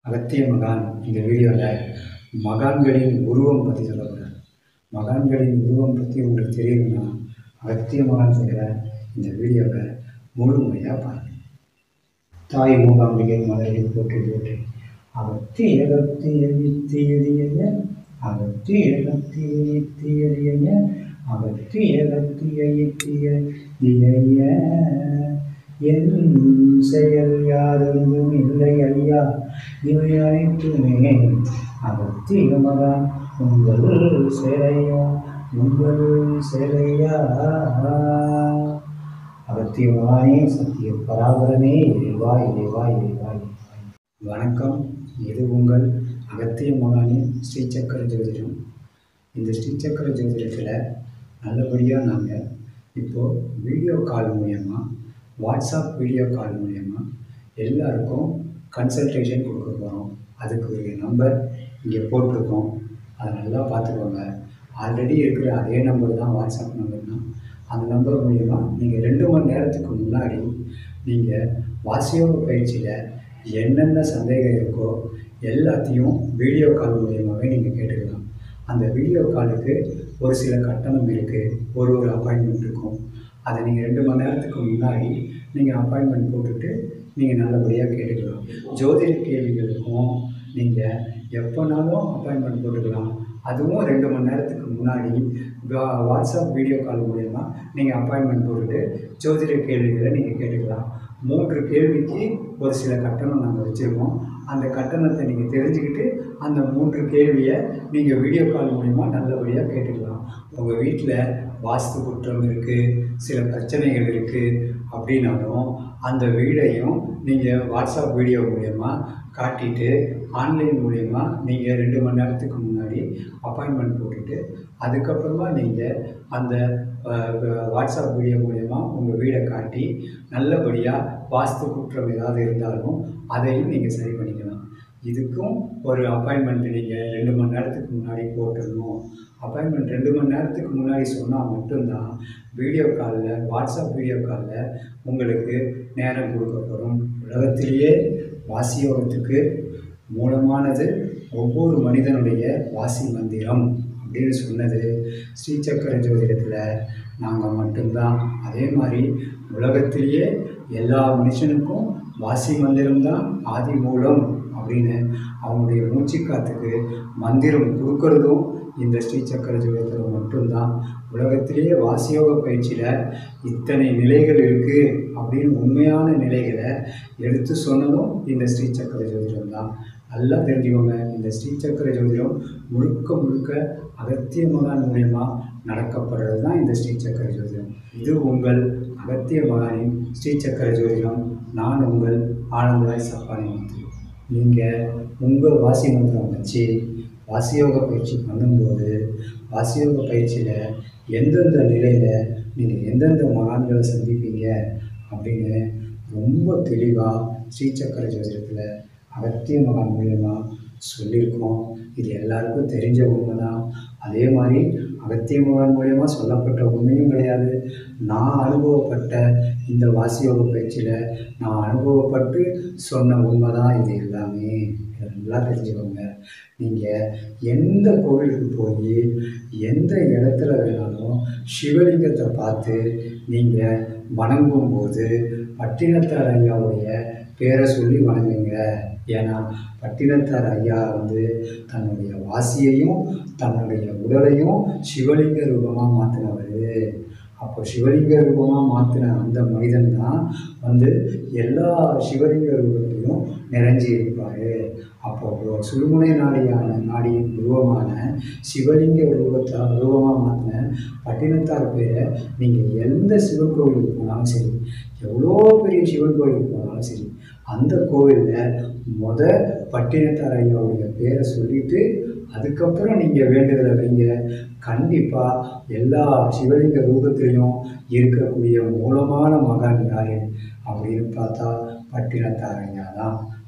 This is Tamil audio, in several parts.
அகத்திய மகான் இந்த வீடியோவில் மகான்களின் உருவம் பற்றி சொல்ல போகிறார் மகான்களின் உருவம் பற்றி உங்களுக்கு தெரியணும்னா அகத்திய மகான் சொல்கிற இந்த வீடியோவை முழுமையாக பாருங்கள் தாய் மூகாம்பிகை மலரில் போற்றி போற்றி அகத்தி அகத்தி எழுத்தி எளிய அகத்தி அகத்தி எழுத்தி எளிய அகத்தி அகத்தி எழுத்திய இளைய என் செயல் யாதொன்றும் இல்லை ஐயா இவை அனைத்துமே அகத்திய மகான் உங்கள் சேரையோ உங்கள் சேரையா அகத்தியமானே சத்திய பராபரனே இறைவா இறைவா இறைவா இறைவா வணக்கம் இது உங்கள் அகத்திய மகானின் ஸ்ரீசக்கர ஜோதிடம் இந்த ஸ்ரீசக்கர ஜோதிடத்தில் நல்லபடியாக நாங்கள் இப்போது வீடியோ கால் மூலயமா வாட்ஸ்அப் வீடியோ கால் மூலயமா எல்லாருக்கும் கன்சல்டேஷன் கொடுக்க போகிறோம் அதுக்கு ஒரு நம்பர் இங்கே போட்டிருக்கோம் அதை நல்லா பார்த்துக்கோங்க ஆல்ரெடி இருக்கிற அதே நம்பர் தான் வாட்ஸ்அப் நம்பர் தான் அந்த நம்பர் மூலிமா நீங்கள் ரெண்டு மணி நேரத்துக்கு முன்னாடி நீங்கள் வாசியோக பயிற்சியில் என்னென்ன சந்தேகம் இருக்கோ எல்லாத்தையும் வீடியோ கால் மூலியமாகவே நீங்கள் கேட்டுக்கலாம் அந்த வீடியோ காலுக்கு ஒரு சில கட்டணம் இருக்குது ஒரு ஒரு அப்பாயின்மெண்ட் இருக்கும் அதை நீங்கள் ரெண்டு மணி நேரத்துக்கு முன்னாடி நீங்கள் அப்பாயின்மெண்ட் போட்டுட்டு நீங்கள் நல்லபடியாக கேட்டுக்கலாம் ஜோதிட கேள்விகளுக்கும் நீங்கள் எப்போனாலும் அப்பாயின்மெண்ட் போட்டுக்கலாம் அதுவும் ரெண்டு மணி நேரத்துக்கு முன்னாடி வா- வாட்ஸ்அப் வீடியோ கால் மூலயமா நீங்கள் அப்பாயின்மெண்ட் போட்டுட்டு ஜோதிட கேள்விகளை நீங்கள் கேட்டுக்கலாம் மூன்று கேள்விக்கு ஒரு சில கட்டணம் நாங்கள் வச்சுருக்கோம் அந்த கட்டணத்தை நீங்கள் தெரிஞ்சுக்கிட்டு அந்த மூன்று கேள்வியை நீங்கள் வீடியோ கால் மூலிமா நல்லபடியாக கேட்டுக்கலாம் உங்கள் வீட்டில் வாஸ்து குற்றம் இருக்குது சில பிரச்சனைகள் இருக்குது அப்படின்னாலும் அந்த வீடையும் நீங்கள் வாட்ஸ்அப் வீடியோ மூலயமா காட்டிட்டு ஆன்லைன் மூலயமா நீங்கள் ரெண்டு மணி நேரத்துக்கு முன்னாடி அப்பாயின்மெண்ட் போட்டுட்டு அதுக்கப்புறமா நீங்கள் அந்த அஹ், வாட்ஸ்அப் வீடியோ மூலயமா உங்கள் வீடை காட்டி நல்லபடியாக வாஸ்து குற்றம் ஏதாவது இருந்தாலும் அதையும் நீங்கள் சரி பண்ணிக்கலாம் இதுக்கும் ஒரு அப்பாயின்மெண்ட் நீங்கள் ரெண்டு மணி நேரத்துக்கு முன்னாடி போட்டுடணும் அப்பாயின்மெண்ட் ரெண்டு மணி நேரத்துக்கு முன்னாடி சொன்னால் மட்டும்தான் வீடியோ காலில் வாட்ஸ்அப் வீடியோ காலில் உங்களுக்கு நேரம் கொடுக்கப்படும் உலகத்திலேயே வாசியோகத்துக்கு மூலமானது ஒவ்வொரு மனிதனுடைய வாசி மந்திரம் அப்படின்னு சொன்னது ஸ்ரீசக்கர ஜோதிடத்தில் நாங்கள் மட்டும்தான் அதே மாதிரி உலகத்திலேயே எல்லா மனுஷனுக்கும் வாசி மந்திரம்தான் ஆதி மூலம் அப்படின்னு அவங்களுடைய மூச்சுக்காத்துக்கு மந்திரம் கொடுக்கறதும் இந்த ஸ்ரீசக்கர ஜோதிடத்தில் மட்டும்தான் உலகத்திலேயே வாசியோக பயிற்சியில் இத்தனை நிலைகள் இருக்குது அப்படின்னு உண்மையான நிலைகளை எடுத்து சொன்னதும் இந்த ஸ்ரீசக்கர ஜோதிடம் தான் நல்லா தெரிஞ்சுக்கோங்க இந்த ஸ்ரீசக்கர ஜோதிடம் முழுக்க முழுக்க அகத்திய மகான் மூலயமா நடக்கப்படுறது தான் இந்த ஸ்ரீசக்கர ஜோதிடம் இது உங்கள் அகத்திய மகானின் ஸ்ரீசக்கர ஜோதிடம் நான் உங்கள் ஆனந்தராய் சப்பானி மந்திரி நீங்கள் உங்கள் வாசி மந்திரம் வச்சு வாசியோக பயிற்சி பண்ணும்போது வாசியோக பயிற்சியில் எந்தெந்த நிலையில் நீங்கள் எந்தெந்த மகான்களை சந்திப்பீங்க அப்படின்னு ரொம்ப தெளிவாக ஸ்ரீசக்கர ஜோதிடத்தில் அகத்திய மகான் மூலியமாக சொல்லியிருக்கோம் இது எல்லாருக்கும் தெரிஞ்ச உண்மை தான் அதே மாதிரி அகத்திய மகான் மூலியமாக சொல்லப்பட்ட உண்மையும் கிடையாது நான் அனுபவப்பட்ட இந்த வாசியோக பயிற்சியில் நான் அனுபவப்பட்டு சொன்ன உண்மை தான் இது எல்லாமே இதை நல்லா தெரிஞ்சுக்கோங்க நீங்கள் எந்த கோவிலுக்கு போய் எந்த இடத்துல வேணாலும் சிவலிங்கத்தை பார்த்து நீங்கள் வணங்கும்போது பட்டினத்தார் ஐயாவுடைய பேரை சொல்லி வணங்குங்க ஏன்னா பட்டினத்தார் ஐயா வந்து தன்னுடைய வாசியையும் தன்னுடைய உடலையும் சிவலிங்க ரூபமாக மாற்றினவர் அப்போ சிவலிங்க ரூபமாக மாற்றின அந்த மனிதன் தான் வந்து எல்லா சிவலிங்க ரூபத்திலையும் நிறைஞ்சி இருப்பார் அப்போ சுழுமுனை நாடியான நாடியின் உருவமான சிவலிங்க ரூபத்தா ரூபமாக மாற்றின பட்டினத்தார் பேரை நீங்கள் எந்த சிவன் கோவிலுக்கு போனாலும் சரி எவ்வளோ பெரிய சிவன் கோவிலுக்கு போனாலும் சரி அந்த கோவிலில் முத பட்டினத்தார் ஐயாவுடைய பேரை சொல்லிட்டு அதுக்கப்புறம் நீங்கள் வேண்டுதலை வைங்க கண்டிப்பாக எல்லா சிவலிங்க ரூபத்திலையும் இருக்கக்கூடிய மூலமான மகான் யார் அப்படின்னு பார்த்தா பட்டினத்தார் ஐயா தான்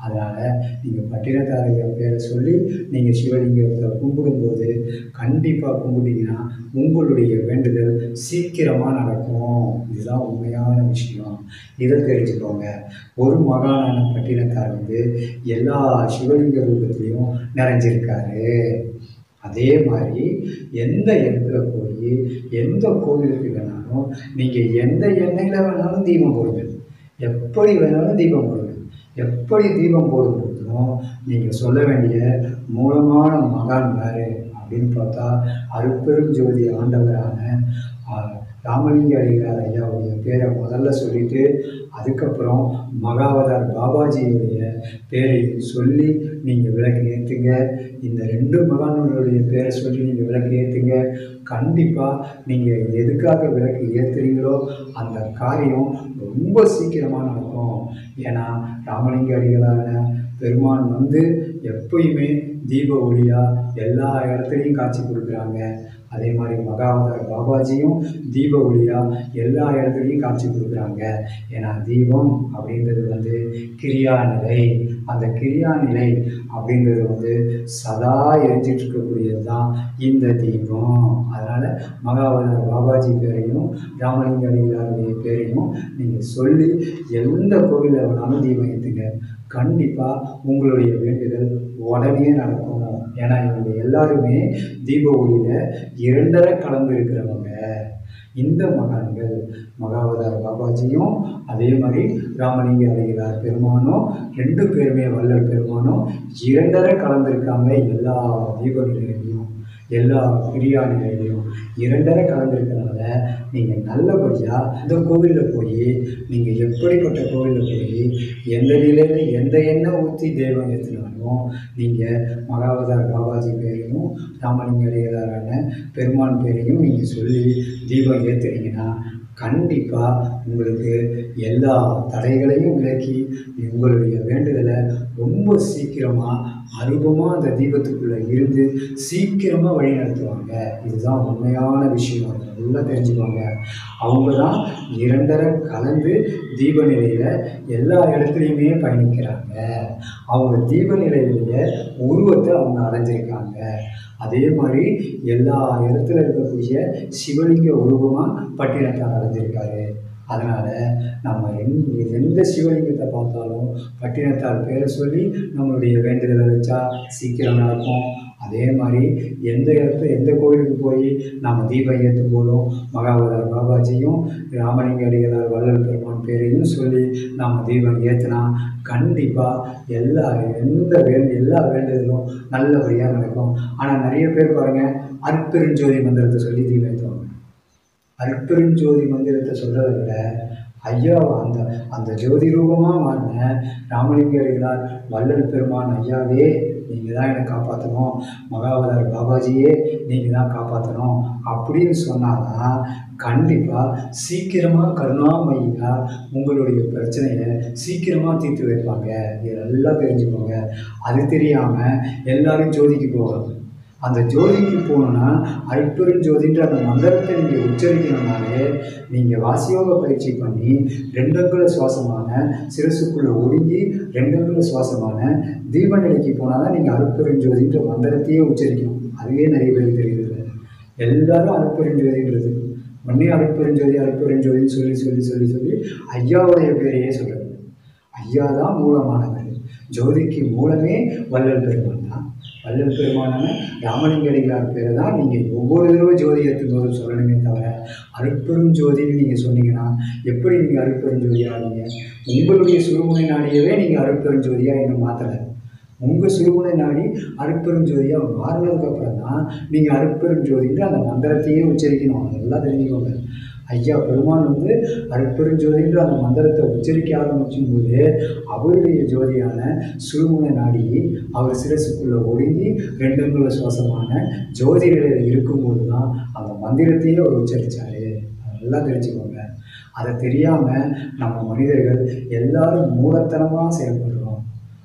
அதனால் நீங்கள் பட்டினத்தாரையா பேரை சொல்லி நீங்கள் சிவலிங்கத்தை கும்பிடும்போது கண்டிப்பாக கும்பிட்டீங்கன்னா உங்களுடைய வேண்டுதல் சீக்கிரமாக நடக்கும் இதுதான் உண்மையான விஷயம் இதை தெரிஞ்சுக்கோங்க ஒரு மகானான பட்டினத்தார் வந்து எல்லா சிவலிங்க ரூபத்திலையும் நிறைஞ்சிருக்காரு அதே மாதிரி எந்த இடத்துல போய் எந்த கோவிலுக்கு வேணாலும் நீங்கள் எந்த எண்ணெயில் வேணாலும் தீபம் போடுங்க எப்படி வேணாலும் தீபம் போடுங்க எப்படி தீபம் போடும்போதும் நீங்கள் சொல்ல வேண்டிய மூலமான மகான் யாரு அப்படின்னு பார்த்தா அருட்பெரும் ஜோதி ஆண்டவரான ஆ, ராமலிங்க அடிகளார் ஐயாவுடைய பேரை முதல்ல சொல்லிட்டு அதுக்கப்புறம் மகாவதார் பாபாஜியுடைய பேரை சொல்லி நீங்கள் விளக்கு ஏற்றுங்க இந்த ரெண்டு மகான்களுடைய பேரை சொல்லி நீங்கள் விளக்கு ஏற்றுங்க கண்டிப்பாக நீங்கள் எதுக்காக விளக்கு ஏற்றுறீங்களோ அந்த காரியம் ரொம்ப சீக்கிரமாக நடக்கும் ஏன்னா ராமலிங்க அடிகளான பெருமான் வந்து எப்பயுமே தீப ஒளியாக எல்லா இடத்துலையும் காட்சி கொடுக்குறாங்க அதே மாதிரி மகாவதார் பாபாஜியும் தீப ஒளியாக எல்லா இடத்துலையும் காட்சி கொடுக்குறாங்க ஏன்னா தீபம் அப்படின்றது வந்து கிரியா நிலை அந்த கிரியா நிலை அப்படின்றது வந்து சதா எரிஞ்சிட்டு இருக்கக்கூடியது தான் இந்த தீபம் அதனால் மகாவதார் பாபாஜி பேரையும் ராமலிங்க அடிகளாருடைய பேரையும் நீங்கள் சொல்லி எந்த கோவிலில் வேணாலும் தீபம் ஏற்றுங்க கண்டிப்பாக உங்களுடைய வேண்டுதல் உடனே நடக்கும் ஏன்னா இவங்க எல்லாருமே தீப ஒளியில் இரண்டரை கலந்து இருக்கிறவங்க இந்த மகான்கள் மகாவதார் பாபாஜியும் அதே மாதிரி ராமலிங்க அடிகளார் பெருமானும் ரெண்டு பேருமே வள்ளல் பெருமானும் இரண்டரை கலந்துருக்காங்க எல்லா தீப நிலையிலையும் எல்லா கிரியா நிலையிலையும் இரண்டரை கலந்துருக்கனால நீங்கள் நல்லபடியாக இந்த கோவிலில் போய் நீங்கள் எப்படிப்பட்ட கோவிலில் போய் எந்த நிலையில் எந்த எண்ணெய் ஊற்றி தெய்வம் ஏற்றினாலும் நீங்கள் மகாவதார் பாபாஜி பேரையும் ராமலிங்க அடிகளாரான பெருமான் பேரையும் நீங்கள் சொல்லி தீபம் ஏற்றுனீங்கன்னா கண்டிப்பாக உங்களுக்கு எல்லா தடைகளையும் விலக்கி உங்களுடைய வேண்டுதலை ரொம்ப சீக்கிரமாக அருபமாக அந்த தீபத்துக்குள்ளே இருந்து சீக்கிரமாக வழி நடத்துவாங்க இதுதான் உண்மையான விஷயம் நல்லா தெரிஞ்சுக்கோங்க அவங்க தான் இரண்டரை கலந்து தீப நிலையில் எல்லா இடத்துலையுமே பயணிக்கிறாங்க அவங்க தீப நிலையிலேயே உருவத்தை அவங்க அடைஞ்சிருக்காங்க அதே மாதிரி எல்லா இடத்துல இருக்கக்கூடிய சிவலிங்க உருவமாக பட்டினத்தார் அடைஞ்சிருக்காரு அதனால் நம்ம எந் எந்த சிவலிங்கத்தை பார்த்தாலும் பட்டினத்தார் பேரை சொல்லி நம்மளுடைய வேண்டுதலை வச்சா சீக்கிரம் நடக்கும் அதே மாதிரி எந்த இடத்துல எந்த கோயிலுக்கு போய் நம்ம தீபம் ஏற்றும் போதும் மகாவதார் பாபாஜியும் ராமலிங்க அடிகளார் வள்ளல் பெருமான் பேரையும் சொல்லி நம்ம தீபம் ஏற்றினா கண்டிப்பாக எல்லா எந்த வேண்டு எல்லா வேண்டுதலும் நல்லபடியாக நடக்கும் ஆனால் நிறைய பேர் பாருங்கள் அற்பெருஞ்சோதி மந்திரத்தை சொல்லி தீபம் ஏற்றுவாங்க அற்பெருஞ்சோதி மந்திரத்தை சொல்கிறத விட ஐயா அந்த அந்த ஜோதி ரூபமாக மாறின ராமலிங்க அடிகளார் வள்ளல் பெருமான் ஐயாவே நீங்கள் தான் என்னை காப்பாற்றணும் மகாவதார் பாபாஜியே நீங்கள் தான் காப்பாற்றணும் அப்படின்னு சொன்னாதான் கண்டிப்பாக சீக்கிரமாக கருணாமயியா உங்களுடைய பிரச்சனையை சீக்கிரமாக தீர்த்து வைப்பாங்க இதெல்லாம் தெரிஞ்சுக்கோங்க அது தெரியாமல் எல்லாரும் ஜோதிக்கு போவாங்க அந்த ஜோதிக்கு போகணுன்னா அற்பெருஞ்சோதின்ற அந்த மந்திரத்தை நீங்கள் உச்சரிக்கணும்னாலே நீங்கள் வாசியோக பயிற்சி பண்ணி ரெண்டங்குல சுவாசமான சிரசுக்குள்ளே ஒடுங்கி ரெண்டங்குல சுவாசமான தீப நிலைக்கு போனால் தான் நீங்கள் அற்பெருஞ்சோதின்ற மந்திரத்தையே உச்சரிக்கணும் அதுவே நிறைய பேருக்கு தெரியுது எல்லாரும் அற்பெருஞ்சோதின்றது உடனே அற்பெருஞ்சோதி அற்பெருஞ்சோதின்னு சொல்லி சொல்லி சொல்லி சொல்லி ஐயாவுடைய பேரையே சொல்கிறது ஐயா தான் மூலமானவர் ஜோதிக்கு மூலமே வள்ளல் பெருமான் தான் வள்ளல் பெருமானான ராமலிங்க அடிகளார் பேரை தான் நீங்கள் ஒவ்வொரு தடவை ஜோதி ஏற்றும் போதும் சொல்லணுமே தவிர அருட்பெரும் ஜோதின்னு நீங்கள் சொன்னீங்கன்னா எப்படி நீங்கள் அருட்பெரும் ஜோதி ஆனீங்க உங்களுடைய சுருமுனை நாடியவே நீங்கள் அருட்பெரும் ஜோதியாக இன்னும் மாற்றலை உங்கள் சிறுமுனை நாடி அருட்பெரும் ஜோதியாக மாறினதுக்கப்புறம் தான் நீங்கள் அருட்பெரும் ஜோதின்ற அந்த மந்திரத்தையே உச்சரிக்கணும் அதெல்லாம் தெரிஞ்சுக்கோங்க ஐயா பெருமான் வந்து அருட்பெருஞ்சோதின்ற அந்த மந்திரத்தை உச்சரிக்க ஆரம்பிக்கும் போது அவருடைய ஜோதியான சுருமுனை நாடி அவர் சிரசுக்குள்ளே ஒடுங்கி ரெண்டுங்குள்ள சுவாசமான ஜோதி நிலையில் இருக்கும்போது தான் அந்த மந்திரத்தையே அவர் உச்சரித்தார் அதெல்லாம் தெரிஞ்சுக்கோங்க அதை தெரியாமல் நம்ம மனிதர்கள் எல்லாரும் மூலத்தனமாக செயல்படுறோம்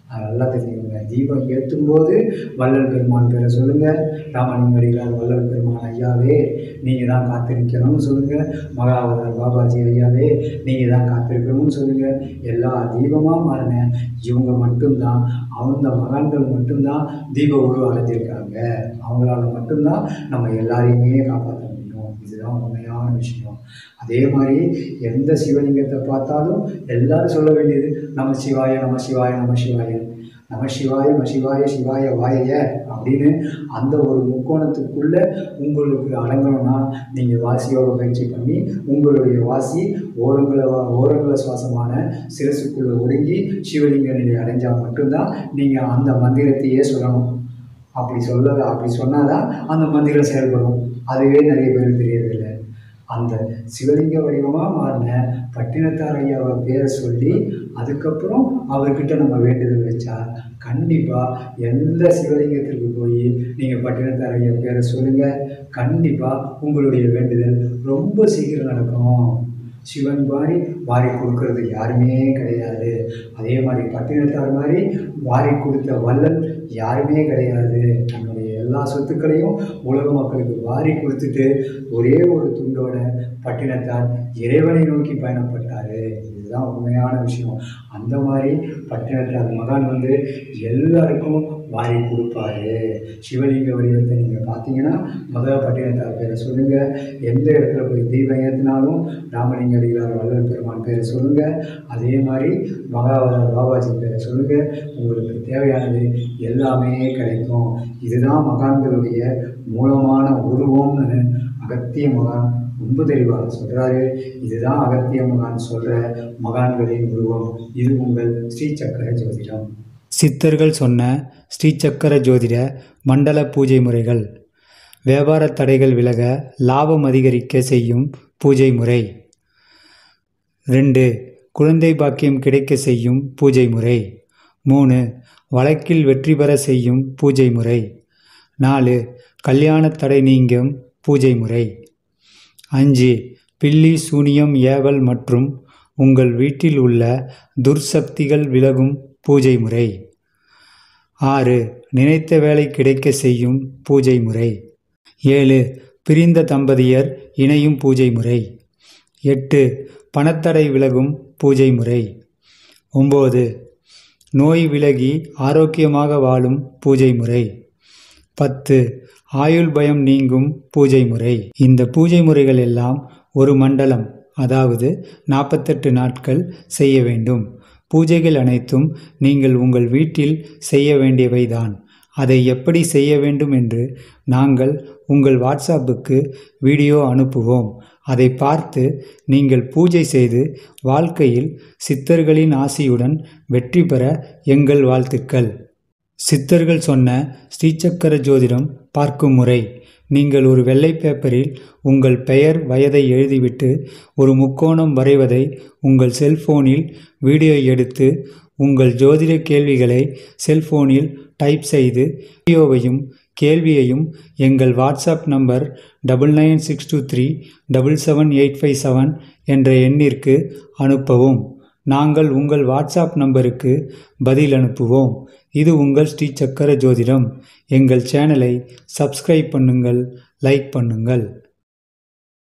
அது நல்லா தெரிஞ்சுக்கோங்க தீபம் ஏற்றும் போது வள்ளல் பெருமான் பேரை சொல்லுங்கள் ராமலிங்க அடிகளார் வள்ளல் பெருமான் ஐயாவே நீங்கள் தான் காத்திருக்கணும்னு சொல்லுங்கள் மகாவதார் பாபாஜி ஐயாவே நீங்கள் தான் காத்திருக்கணும்னு சொல்லுங்கள் எல்லா தீபமாக மாறின இவங்க மட்டும்தான் அந்த மகான்கள் மட்டும்தான் தீப உருவம் அடைஞ்சிருக்காங்க அவங்களால மட்டும்தான் நம்ம எல்லாரையுமே காப்பாற்ற முடியும் இதுதான் உண்மையான விஷயம் அதே மாதிரி எந்த சிவலிங்கத்தை பார்த்தாலும் எல்லாரும் சொல்ல வேண்டியது நம சிவாய நம சிவாய நம சிவாய நம சிவாய நம சிவாய சிவாய வாய அப்படின்னு அந்த ஒரு முக்கோணத்துக்குள்ள உங்களுக்கு அடங்கணும்னா நீங்கள் வாசியோட பயிற்சி பண்ணி உங்களுடைய வாசி ஓரங்களை ஓரங்கள சுவாசமான சிரசுக்குள்ளே ஒடுங்கி சிவலிங்க நிலை அடைஞ்சால் மட்டும்தான் நீங்கள் அந்த மந்திரத்தையே சொல்லணும் அப்படி சொல்ல அப்படி சொன்னால் தான் அந்த மந்திரம் செயல்படும் அதுவே நிறைய பேருக்கு தெரியறதில்லை அந்த சிவலிங்க வடிவமாக மாறின பட்டினத்தார் ஐயாவை பேரை சொல்லி அதுக்கப்புறம் அவர்கிட்ட நம்ம வேண்டுதல் வச்சா கண்டிப்பாக எந்த சிவலிங்கத்திற்கு போய் நீங்கள் பட்டினத்தார் ஐயா பேரை சொல்லுங்கள் கண்டிப்பாக உங்களுடைய வேண்டுதல் ரொம்ப சீக்கிரம் நடக்கும் சிவன் மாதிரி வாரி கொடுக்கறது யாருமே கிடையாது அதே மாதிரி பட்டினத்தார் மாதிரி வாரி கொடுத்த வள்ளல் யாருமே கிடையாது தன்னுடைய எல்லா சொத்துக்களையும் உலக மக்களுக்கு வாரி கொடுத்துட்டு ஒரே ஒரு துண்டோட பட்டினத்தார் இறைவனை நோக்கி பயணப்பட்டார் இதுதான் உண்மையான விஷயம் அந்த மாதிரி பட்டினத்தார் மகான் வந்து எல்லாருக்கும் வாரி கொடுப்பாரு சிவலிங்க வடிவத்தை நீங்கள் பார்த்தீங்கன்னா முதல் பட்டினத்தார் பேரை சொல்லுங்கள் எந்த இடத்துல போய் தீபம் ஏற்றினாலும் ராமலிங்க அடிகளார் வள்ளல் பெருமான் பேரை சொல்லுங்கள் அதே மாதிரி மகாவதார் பாபாஜி பேரை சொல்லுங்கள் உங்களுக்கு தேவையானது எல்லாமே கிடைக்கும் இதுதான் மகான்களுடைய மூலமான உருவம்னு அகத்திய மகான் ரொம்ப தெளிவாக சொல்கிறாரு இதுதான் அகத்திய மகான் சொல்கிற மகான்களின் உருவம் இது உங்கள் ஸ்ரீ சக்கர ஜோதிடம் சித்தர்கள் சொன்ன ஸ்ரீசக்கர ஜோதிட மண்டல பூஜை முறைகள் வியாபார தடைகள் விலக லாபம் அதிகரிக்க செய்யும் பூஜை முறை ரெண்டு குழந்தை பாக்கியம் கிடைக்க செய்யும் பூஜை முறை மூணு வழக்கில் வெற்றி பெற செய்யும் பூஜை முறை நாலு கல்யாண தடை நீங்கும் பூஜை முறை அஞ்சு பில்லி சூனியம் ஏவல் மற்றும் உங்கள் வீட்டில் உள்ள துர்சக்திகள் விலகும் பூஜை முறை ஆறு நினைத்த வேலை கிடைக்க செய்யும் பூஜை முறை ஏழு பிரிந்த தம்பதியர் இணையும் பூஜை முறை எட்டு பணத்தடை விலகும் பூஜை முறை ஒம்பது நோய் விலகி ஆரோக்கியமாக வாழும் பூஜை முறை பத்து ஆயுள் பயம் நீங்கும் பூஜை முறை இந்த பூஜை முறைகள் எல்லாம் ஒரு மண்டலம் அதாவது நாற்பத்தெட்டு நாட்கள் செய்ய வேண்டும் பூஜைகள் அனைத்தும் நீங்கள் உங்கள் வீட்டில் செய்ய வேண்டியவைதான் அதை எப்படி செய்ய வேண்டும் என்று நாங்கள் உங்கள் வாட்ஸ்அப்புக்கு வீடியோ அனுப்புவோம் அதை பார்த்து நீங்கள் பூஜை செய்து வாழ்க்கையில் சித்தர்களின் ஆசியுடன் வெற்றி பெற எங்கள் வாழ்த்துக்கள் சித்தர்கள் சொன்ன ஸ்ரீசக்கர ஜோதிடம் பார்க்கும் முறை நீங்கள் ஒரு வெள்ளை பேப்பரில் உங்கள் பெயர் வயதை எழுதிவிட்டு ஒரு முக்கோணம் வரைவதை உங்கள் செல்போனில் வீடியோ எடுத்து உங்கள் ஜோதிட கேள்விகளை செல்போனில் டைப் செய்து வீடியோவையும் கேள்வியையும் எங்கள் WhatsApp number double nine six two three double seven eight five seven என்ற எண்ணிற்கு அனுப்பவும் நாங்கள் உங்கள் வாட்ஸ்அப் நம்பருக்கு பதில் அனுப்புவோம் இது உங்கள் ஸ்ரீ சக்கர ஜோதிடம் எங்கள் சேனலை சப்ஸ்கிரைப் பண்ணுங்கள் லைக் பண்ணுங்கள்